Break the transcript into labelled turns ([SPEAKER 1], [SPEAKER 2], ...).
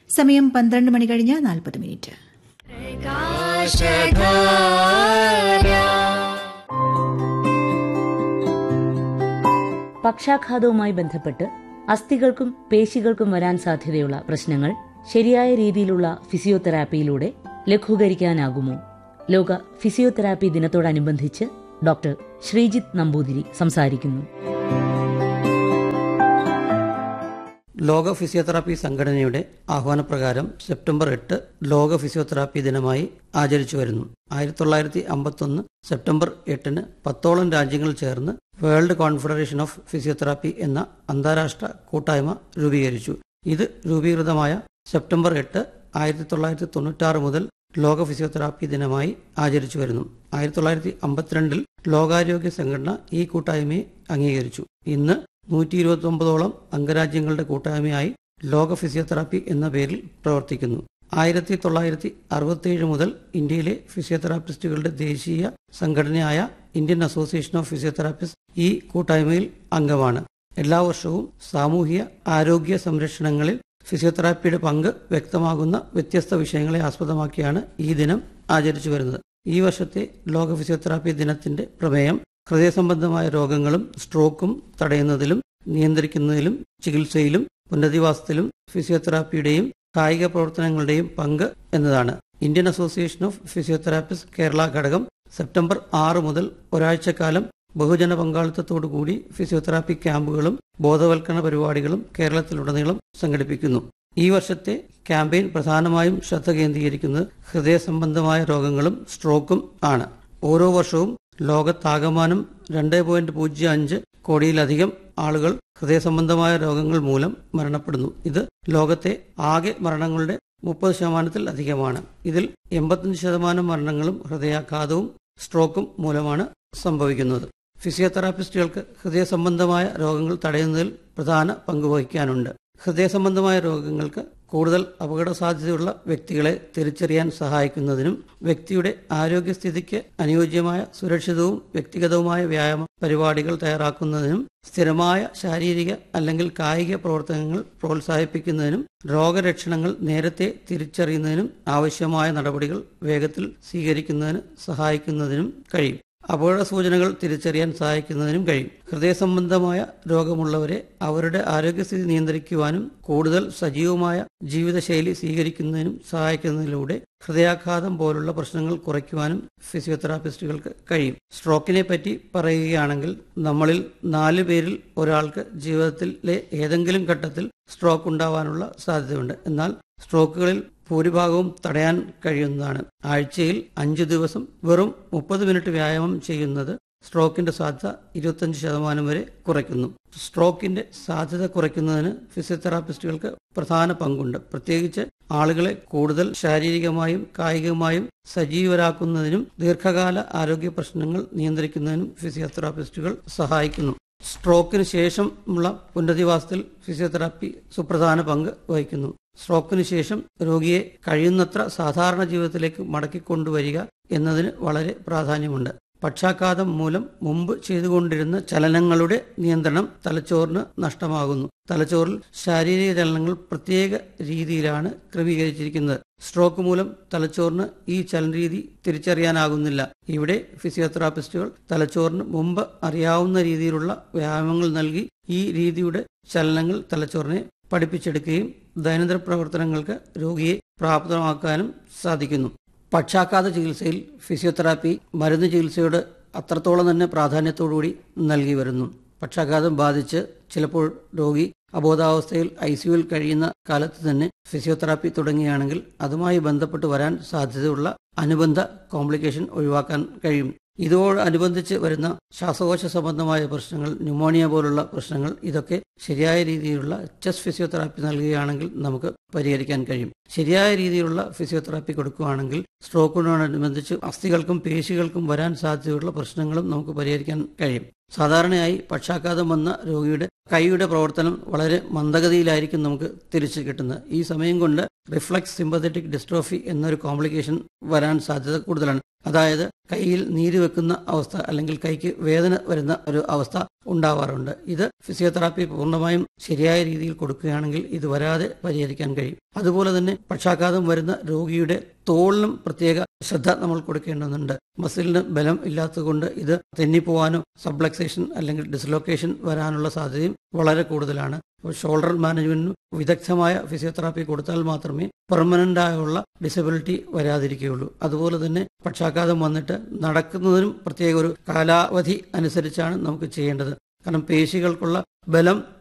[SPEAKER 1] സമയം പന്ത്രണ്ട് മണി കഴിഞ്ഞ് നാൽപ്പത് മിനിറ്റ്
[SPEAKER 2] പക്ഷാഘാതവുമായി ബന്ധപ്പെട്ട് അസ്ഥികൾക്കും പേശികൾക്കും വരാൻ സാധ്യതയുള്ള പ്രശ്നങ്ങൾ ശരിയായ രീതിയിലുള്ള ഫിസിയോതെറാപ്പിയിലൂടെ ലഘൂകരിക്കാനാകുമോ ലോക ഫിസിയോതെറാപ്പി ദിനത്തോടനുബന്ധിച്ച് ഡോക്ടർ ശ്രീജിത്ത് നമ്പൂതിരി സംസാരിക്കുന്നു
[SPEAKER 3] ലോക ഫിസിയോതെറാപ്പി സംഘടനയുടെ ആഹ്വാനപ്രകാരം സെപ്റ്റംബർ എട്ട് ലോക ഫിസിയോതെറാപ്പി ദിനമായി ആചരിച്ചു വരുന്നു ആയിരത്തി തൊള്ളായിരത്തി അമ്പത്തൊന്ന് സെപ്റ്റംബർ എട്ടിന് പത്തോളം രാജ്യങ്ങൾ ചേർന്ന് വേൾഡ് കോൺഫെഡറേഷൻ ഓഫ് ഫിസിയോതെറാപ്പി എന്ന അന്താരാഷ്ട്ര കൂട്ടായ്മ രൂപീകരിച്ചു ഇത് രൂപീകൃതമായ സെപ്റ്റംബർ എട്ട് ആയിരത്തി തൊള്ളായിരത്തി തൊണ്ണൂറ്റാറ് മുതൽ ലോക ഫിസിയോതെറാപ്പി ദിനമായി ആചരിച്ചു വരുന്നു ആയിരത്തി തൊള്ളായിരത്തി അമ്പത്തിരണ്ടിൽ ലോകാരോഗ്യ സംഘടന ഈ കൂട്ടായ്മയെ അംഗീകരിച്ചു ഇന്ന് നൂറ്റി ഇരുപത്തി ഒമ്പതോളം അംഗരാജ്യങ്ങളുടെ കൂട്ടായ്മയായി ലോക ഫിസിയോതെറാപ്പി എന്ന പേരിൽ പ്രവർത്തിക്കുന്നു ആയിരത്തി തൊള്ളായിരത്തി അറുപത്തിയേഴ് മുതൽ ഇന്ത്യയിലെ ഫിസിയോതെറാപ്പിസ്റ്റുകളുടെ ദേശീയ സംഘടനയായ ഇന്ത്യൻ അസോസിയേഷൻ ഓഫ് ഫിസിയോതെറാപ്പിസ്റ്റ് ഈ കൂട്ടായ്മയിൽ അംഗമാണ് എല്ലാ വർഷവും സാമൂഹിക ആരോഗ്യ സംരക്ഷണങ്ങളിൽ ഫിസിയോതെറാപ്പിയുടെ പങ്ക് വ്യക്തമാകുന്ന വ്യത്യസ്ത വിഷയങ്ങളെ ആസ്പദമാക്കിയാണ് ഈ ദിനം ആചരിച്ചു വരുന്നത് ഈ വർഷത്തെ ലോക ഫിസിയോതെറാപ്പി ദിനത്തിന്റെ പ്രമേയം ഹൃദയ സംബന്ധമായ രോഗങ്ങളും സ്ട്രോക്കും തടയുന്നതിലും നിയന്ത്രിക്കുന്നതിലും ചികിത്സയിലും പുനരധിവാസത്തിലും ഫിസിയോതെറാപ്പിയുടെയും കായിക പ്രവർത്തനങ്ങളുടെയും പങ്ക് എന്നതാണ് Indian association of physiotherapist Kerala ഘടകം സെപ്റ്റംബർ ആറ് മുതൽ ഒരാഴ്ചക്കാലം ബഹുജന പങ്കാളിത്തത്തോടു കൂടി ഫിസിയോതെറാപ്പി ക്യാമ്പുകളും ബോധവൽക്കരണ പരിപാടികളും കേരളത്തിലുടനീളം സംഘടിപ്പിക്കുന്നു ഈ വർഷത്തെ ക്യാമ്പയിൻ പ്രധാനമായും ശ്രദ്ധ കേന്ദ്രീകരിക്കുന്നത് ഹൃദയ സംബന്ധമായ രോഗങ്ങളും സ്ട്രോക്കും ആണ് ഓരോ വർഷവും ലോകത്താകമാനം രണ്ട് പോയിന്റ് പൂജ്യം അഞ്ച് കോടിയിലധികം ആളുകൾ ഹൃദയ സംബന്ധമായ രോഗങ്ങൾ മൂലം മരണപ്പെടുന്നു ഇത് ലോകത്തെ ആകെ മരണങ്ങളുടെ മുപ്പത് ശതമാനത്തിൽ അധികമാണ് ഇതിൽ എൺപത്തഞ്ച് ശതമാനം മരണങ്ങളും ഹൃദയാഘാതവും സ്ട്രോക്കും മൂലമാണ് സംഭവിക്കുന്നത് ഫിസിയോതെറാപ്പിസ്റ്റുകൾക്ക് ഹൃദയ സംബന്ധമായ രോഗങ്ങൾ തടയുന്നതിൽ പ്രധാന പങ്ക് വഹിക്കാനുണ്ട് ഹൃദയ സംബന്ധമായ രോഗങ്ങൾക്ക് കൂടുതൽ അപകട സാധ്യതയുള്ള വ്യക്തികളെ തിരിച്ചറിയാൻ സഹായിക്കുന്നതിനും വ്യക്തിയുടെ ആരോഗ്യസ്ഥിതിക്ക് അനുയോജ്യമായ സുരക്ഷിതവും വ്യക്തിഗതവുമായ വ്യായാമ പരിപാടികൾ തയ്യാറാക്കുന്നതിനും സ്ഥിരമായ ശാരീരിക അല്ലെങ്കിൽ കായിക പ്രവർത്തനങ്ങൾ പ്രോത്സാഹിപ്പിക്കുന്നതിനും രോഗലക്ഷണങ്ങൾ നേരത്തെ തിരിച്ചറിയുന്നതിനും ആവശ്യമായ നടപടികൾ വേഗത്തിൽ സ്വീകരിക്കുന്നതിന് സഹായിക്കുന്നതിനും കഴിയും അപകട സൂചനകൾ തിരിച്ചറിയാൻ സഹായിക്കുന്നതിനും കഴിയും ഹൃദയ സംബന്ധമായ രോഗമുള്ളവരെ അവരുടെ ആരോഗ്യസ്ഥിതി നിയന്ത്രിക്കുവാനും കൂടുതൽ സജീവമായ ജീവിതശൈലി സ്വീകരിക്കുന്നതിനും സഹായിക്കുന്നതിലൂടെ ഹൃദയാഘാതം പോലുള്ള പ്രശ്നങ്ങൾ കുറയ്ക്കുവാനും ഫിസിയോതെറാപ്പിസ്റ്റുകൾക്ക് കഴിയും സ്ട്രോക്കിനെ പറ്റി പറയുകയാണെങ്കിൽ നമ്മളിൽ നാല് പേരിൽ ഒരാൾക്ക് ജീവിതത്തിലെ ഏതെങ്കിലും ഘട്ടത്തിൽ സ്ട്രോക്ക് ഉണ്ടാവാനുള്ള സാധ്യതയുണ്ട് എന്നാൽ സ്ട്രോക്കുകളിൽ ഭൂരിഭാഗവും തടയാൻ കഴിയുന്നതാണ് ആഴ്ചയിൽ അഞ്ചു ദിവസം വെറും മുപ്പത് മിനിറ്റ് വ്യായാമം ചെയ്യുന്നത് സ്ട്രോക്കിന്റെ സാധ്യത ഇരുപത്തഞ്ച് ശതമാനം വരെ കുറയ്ക്കുന്നു സ്ട്രോക്കിന്റെ സാധ്യത കുറയ്ക്കുന്നതിന് ഫിസിയോതെറാപ്പിസ്റ്റുകൾക്ക് പ്രധാന പങ്കുണ്ട് പ്രത്യേകിച്ച് ആളുകളെ കൂടുതൽ ശാരീരികമായും കായികമായും സജീവരാക്കുന്നതിനും ദീർഘകാല ആരോഗ്യ പ്രശ്നങ്ങൾ നിയന്ത്രിക്കുന്നതിനും ഫിസിയോതെറാപ്പിസ്റ്റുകൾ സഹായിക്കുന്നു സ്ട്രോക്കിന് ശേഷമുള്ള പുനരധിവാസത്തിൽ ഫിസിയോതെറാപ്പി സുപ്രധാന പങ്ക് വഹിക്കുന്നു സ്ട്രോക്കിന് ശേഷം രോഗിയെ കഴിയുന്നത്ര സാധാരണ ജീവിതത്തിലേക്ക് മടക്കിക്കൊണ്ടുവരിക എന്നതിന് വളരെ പ്രാധാന്യമുണ്ട് പക്ഷാഘാതം മൂലം മുമ്പ് ചെയ്തുകൊണ്ടിരുന്ന ചലനങ്ങളുടെ നിയന്ത്രണം തലച്ചോറിന് നഷ്ടമാകുന്നു തലച്ചോറിൽ ശാരീരിക ചലനങ്ങൾ പ്രത്യേക രീതിയിലാണ് ക്രമീകരിച്ചിരിക്കുന്നത് സ്ട്രോക്ക് മൂലം തലച്ചോറിന് ഈ ചലനരീതി തിരിച്ചറിയാനാകുന്നില്ല ഇവിടെ ഫിസിയോതെറാപ്പിസ്റ്റുകൾ തലച്ചോറിന് മുമ്പ് അറിയാവുന്ന രീതിയിലുള്ള വ്യായാമങ്ങൾ നൽകി ഈ രീതിയുടെ ചലനങ്ങൾ തലച്ചോറിനെ പഠിപ്പിച്ചെടുക്കുകയും ദൈനംദിന പ്രവർത്തനങ്ങൾക്ക് രോഗിയെ പ്രാപ്തമാക്കാനും സാധിക്കുന്നു പക്ഷാഘാത ചികിത്സയിൽ ഫിസിയോതെറാപ്പി മരുന്ന് ചികിത്സയോട് അത്രത്തോളം തന്നെ പ്രാധാന്യത്തോടുകൂടി നൽകി വരുന്നു പക്ഷാഘാതം ബാധിച്ച് ചിലപ്പോൾ രോഗി അബോധാവസ്ഥയിൽ ഐ സിയുവിൽ കഴിയുന്ന കാലത്ത് തന്നെ ഫിസിയോതെറാപ്പി തുടങ്ങുകയാണെങ്കിൽ അതുമായി ബന്ധപ്പെട്ട് വരാൻ സാധ്യതയുള്ള അനുബന്ധ കോംപ്ലിക്കേഷൻ ഒഴിവാക്കാൻ കഴിയും ഇതോടനുബന്ധിച്ച് വരുന്ന ശ്വാസകോശ സംബന്ധമായ പ്രശ്നങ്ങൾ ന്യൂമോണിയ പോലുള്ള പ്രശ്നങ്ങൾ ഇതൊക്കെ ശരിയായ രീതിയിലുള്ള ചെസ്റ്റ് ഫിസിയോതെറാപ്പി നൽകുകയാണെങ്കിൽ നമുക്ക് പരിഹരിക്കാൻ കഴിയും ശരിയായ രീതിയിലുള്ള ഫിസിയോതെറാപ്പി കൊടുക്കുകയാണെങ്കിൽ സ്ട്രോക്കിനോടനുബന്ധിച്ച് അസ്ഥികൾക്കും പേശികൾക്കും വരാൻ സാധ്യതയുള്ള പ്രശ്നങ്ങളും നമുക്ക് പരിഹരിക്കാൻ കഴിയും സാധാരണയായി പക്ഷാഘാതം വന്ന രോഗിയുടെ കൈയുടെ പ്രവർത്തനം വളരെ മന്ദഗതിയിലായിരിക്കും നമുക്ക് തിരിച്ചു കിട്ടുന്നത് ഈ സമയം കൊണ്ട് റിഫ്ലക്സ് സിമ്പത്തറ്റിക് ഡിസ്ട്രോഫി എന്നൊരു കോംപ്ലിക്കേഷൻ വരാൻ സാധ്യത കൂടുതലാണ് അതായത് കൈയിൽ നീര് വെക്കുന്ന അവസ്ഥ അല്ലെങ്കിൽ കൈക്ക് വേദന വരുന്ന ഒരു അവസ്ഥ ഉണ്ടാവാറുണ്ട് ഇത് ഫിസിയോതെറാപ്പി പൂർണ്ണമായും ശരിയായ രീതിയിൽ കൊടുക്കുകയാണെങ്കിൽ ഇത് വരാതെ പരിഹരിക്കാൻ കഴിയും അതുപോലെ തന്നെ പക്ഷാഘാതം വരുന്ന രോഗിയുടെ തോളിനും പ്രത്യേക ശ്രദ്ധ നമ്മൾ കൊടുക്കേണ്ടതുണ്ട് മസിലിന് ബലം ഇല്ലാത്തതുകൊണ്ട് ഇത് തെന്നിപ്പോവാനോ സബ്ലക്സേഷൻ അല്ലെങ്കിൽ ഡിസ്ലൊക്കേഷൻ വരാനുള്ള സാധ്യതയും വളരെ കൂടുതലാണ് അപ്പോൾ ഷോൾഡർ മാനേജ്മെന്റിന് വിദഗ്ധമായ ഫിസിയോതെറാപ്പി കൊടുത്താൽ മാത്രമേ പെർമനന്റ് ആയുള്ള ഡിസബിലിറ്റി വരാതിരിക്കുകയുള്ളൂ അതുപോലെ തന്നെ പക്ഷാഘാതം വന്നിട്ട് നടക്കുന്നതിനും പ്രത്യേക ഒരു കാലാവധി അനുസരിച്ചാണ് നമുക്ക് ചെയ്യേണ്ടത് കാരണം പേശികൾക്കുള്ള ബലം